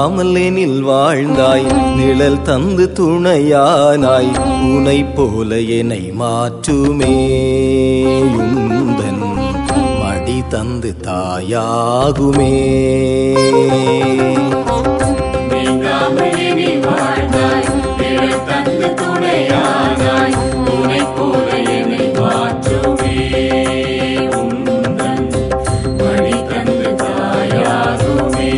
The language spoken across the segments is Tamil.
நீங்காமல் எனில் வாழ்ந்தாய் நிழல் தந்து துணையானாய் உனை போல என்னை மாற்றுமே உந்தன் மடி தந்து தாயாகுமே நீங்காமல் இனி வாழ்ந்தாய் நிழல் தந்து துணையானாய் உனைப் போல என்னை மாற்றுமே உந்தன் வழி தந்து தாயாகுமே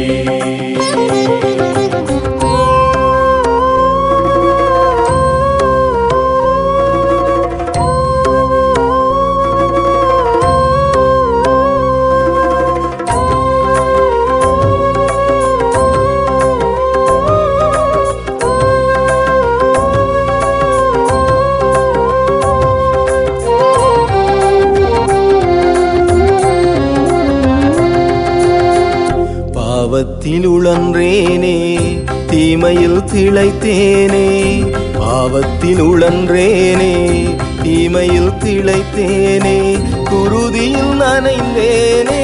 பாவத்தில் உழன்றேனே தீமையில் திளைத்தேனே பாவத்தில் உழன்றேனே தீமையில் திளைத்தேனே குருதியில் நனைந்தேனே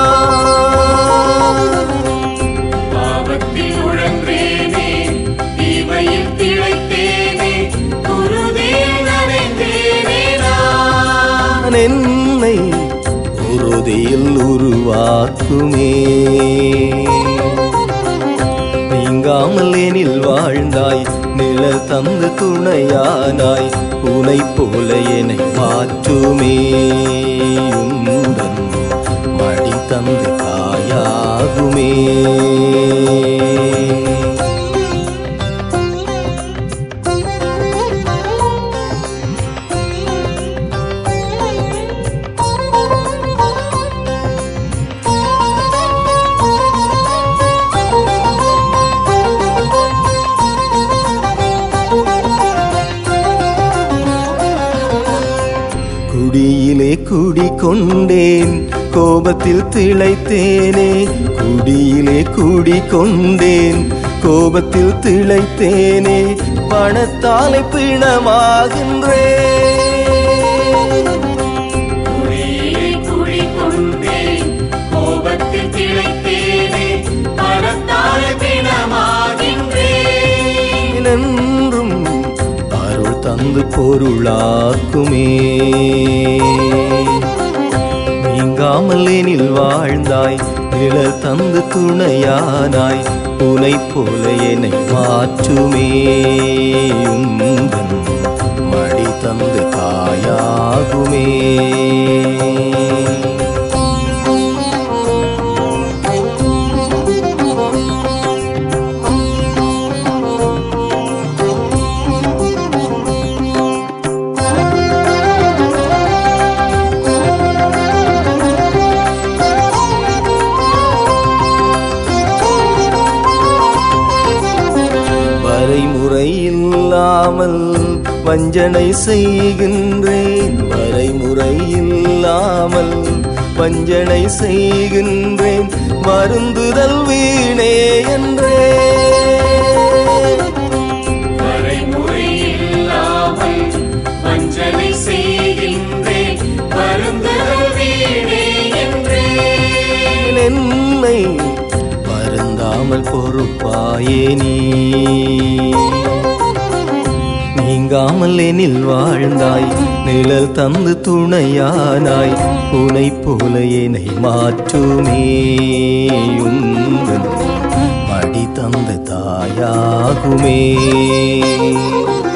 நான் பாவத்தில் உழன்றேனே தீமையில் திளைத்தேனே குருதியில் நனைந்தேனே நான் நான் என்னை உறுதியில் உருவாக்குமே நீங்காமல் எனில் வாழ்ந்தாய் நிழல் தந்து துணையானாய் உனை போல என்னை மாற்றுமே உந்தன் மடி தந்து தாயாகுமே குடியிலே குடிக்கொண்டேன் கோபத்தில் திளைத்தேனே குடியிலே குடிக்கொண்டேன் கோபத்தில் திளைத்தேனே பணத்தாலை பிணமாகின்றேன் குடியிலே குடிக்கொண்டேன் கோபத்தில் திளைத்தேனே பணத்தால் பிணமாகின்றேன் என்றும் அருள் தந்து பொருளாக்குமே நீங்காமல் எனில் வாழ்ந்தாய் நிழல் தந்து துணையானாய் உனை போல என்னை மாற்றுமே உந்தன் மடி தந்து தாயாகுமே வரைமுறை இல்லாமல் வஞ்சனை செய்கின்றேன் வரைமுறை இல்லாமல் வஞ்சனை செய்கின்றேன் வருந்துதல் வீணே என்றே வரைமுறை இல்லாமல் வஞ்சனை செய்கின்றேன் வருந்துதல் வீணே என்றேன் என்னை வருந்தாமல் பொறுப்பாயே நீ நீங்காமல் எனில் வாழ்ந்தாய் நிழல் தந்து துணையானாய் உனை போல என்னை மாற்றுமே உந்தன் மடி தந்து தாயாகுமே